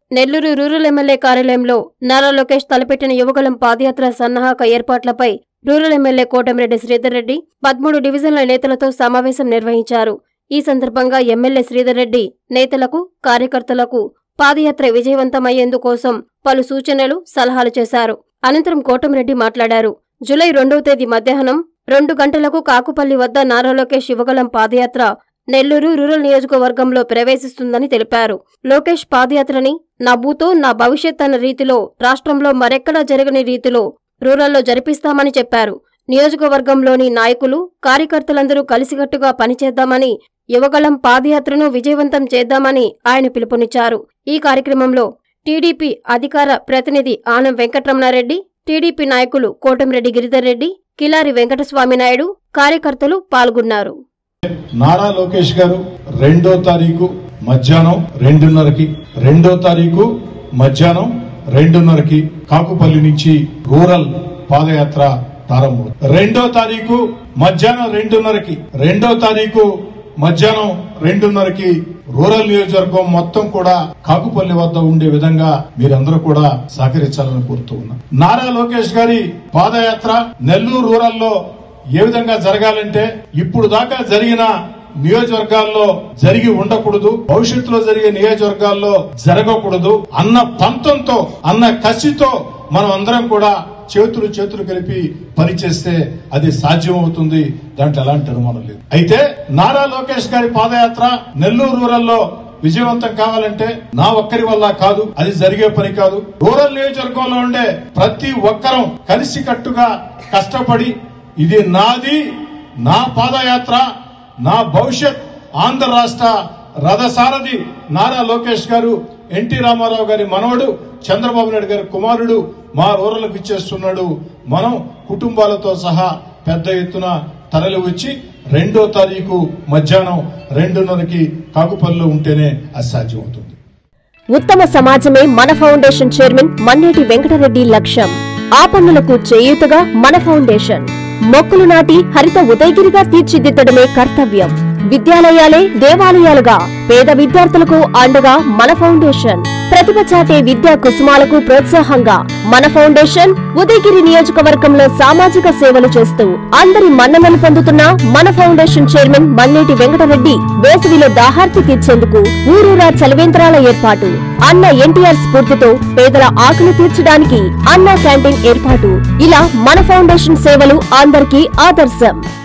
Nellore rural MLA కార్యాలయంలో నారా లోకేష్ తలపెట్టిన యువగలం పాదయాత్ర సన్నాహక ఏర్పాట్లపై రూరల్ ఎమ్మెల్యే కోటమిరెడ్డి శ్రీధర్ రెడ్డి పదమూడు డివిజన్ల నేతలతో సమావేశం నిర్వహించారు ఈ సందర్భంగా ఎమ్మెల్యే శ్రీధర్ రెడ్డి నేతలకు కార్యకర్తలకు పాదయాత్ర విజయవంతమయ్యేందుకోసం పలు సూచనలు సలహాలు చేశారు అనంతరం కోటమిరెడ్డి మాట్లాడారు జూలై రెండవ తేదీ మధ్యాహ్నం రెండు గంటలకు కాకుపల్లి వద్ద నారా లోకేష్ యువగలం పాదయాత్ర నెల్లూరు రూరల్ నియోజకవర్గంలో ప్రవేశిస్తుందని తెలిపారు లోకేష్ పాదయాత్రని నా బూతో నా భవిష్యత్ అన్న రీతిలో రాష్ట్రంలో మరెక్కడా జరగని రీతిలో రూరల్లో జరిపిస్తామని చెప్పారు నియోజకవర్గంలోని నాయకులు కార్యకర్తలందరూ కలిసికట్టుగా పనిచేద్దామని యువగళం పాదయాత్రను విజయవంతం చేద్దామని ఆయన పిలుపునిచ్చారు ఈ కార్యక్రమంలో టీడీపీ అధికార ప్రతినిధి ఆనం వెంకటరమణారెడ్డి టీడీపీ నాయకులు కోటంరెడ్డి గిరిధర్ రెడ్డి కిలారి వెంకటస్వామి నాయుడు కార్యకర్తలు పాల్గొన్నారు నారా లోకేష్ గారు రెండో తారీఖు మధ్యాహ్నం రెండున్నరకి రెండో తారీఖు మధ్యాహ్నం రెండున్నరకి కాకుపల్లి నుంచి రూరల్ పాదయాత్ర ప్రారంభం రెండో తారీఖు మధ్యాహ్నం రెండున్నరకి రెండో తారీఖు మధ్యాహ్నం రెండున్నరకి రూరల్ నియోజకవర్గం మొత్తం కూడా కాకుపల్లి వద్ద ఉండే విధంగా మీరందరూ కూడా సహకరించాలని కోరుతూ ఉన్నా నారా లోకేష్ గారి పాదయాత్ర నెల్లూరు రూరల్ లో ఏ విధంగా జరగాలంటే ఇప్పుడు దాకా జరిగిన నియోజకవర్గాల్లో జరిగి ఉండకూడదు భవిష్యత్తులో జరిగే నియోజకవర్గాల్లో జరగకూడదు అన్న పంతంతో అన్న కసితో మనం అందరం కూడా చేతులు చేతులు కలిపి పనిచేస్తే అది సాధ్యం అవుతుంది దాంట్లో ఎలాంటి అనుమానం లేదు అయితే నారా లోకేష్ గారి పాదయాత్ర నెల్లూరు రూరల్లో విజయవంతం కావాలంటే నా ఒక్కరి వల్ల కాదు అది జరిగే పని కాదు రూరల్ నియోజకవర్గంలో ఉండే ప్రతి ఒక్కరం కలిసికట్టుగా కష్టపడి ఇది నాది నా పాదయాత్ర నా భవిష్యత్ ఆంధ్ర రాష్ట్ర రథసారథి నారా లోకేష్ గారు ఎన్టీ రామారావు గారి మనవడు చంద్రబాబు నాయుడు గారి కుమారుడు మా రూరల్కి ఇచ్చేస్తున్నాడు మనం కుటుంబాలతో సహా పెద్ద ఎత్తున తరలి వచ్చి రెండో తారీఖు మధ్యాహ్నం రెండున్నరకి కాకుపల్లిలో ఉంటేనే అది సాధ్యమవుతుంది ఉత్తమ సమాజమే మన ఫౌండేషన్ చైర్మన్ మన్నేటి వెంకటరెడ్డి లక్ష్యం ఆ పనులకు చేయూతగా మన ఫౌండేషన్ మొక్కలు నాటి హరిత ఉదయగిరిగా తీర్చిదిద్దడమే కర్తవ్యం విద్యాలయాలే దేవాలయాలుగా పేద విద్యార్థులకు అండగా మన ఫౌండేషన్ ప్రతిభ చాటే విద్యా కుసుమాలకు ప్రోత్సాహంగా మన ఫౌండేషన్ ఉదయగిరి నియోజకవర్గంలో సామాజిక సేవలు చేస్తూ అందరి మన్ననలు పొందుతున్న మన ఫౌండేషన్ చైర్మన్ మన్నేటి వెంకటరెడ్డి వేసవిలో దాహార్తి తీర్చేందుకు ఊరూరా చలివేంద్రాల ఏర్పాటు అన్న ఎన్టీఆర్ స్ఫూర్తితో పేదల ఆకలి తీర్చడానికి అన్న క్యాంటీన్ ఏర్పాటు ఇలా మన ఫౌండేషన్ సేవలు అందరికీ ఆదర్శం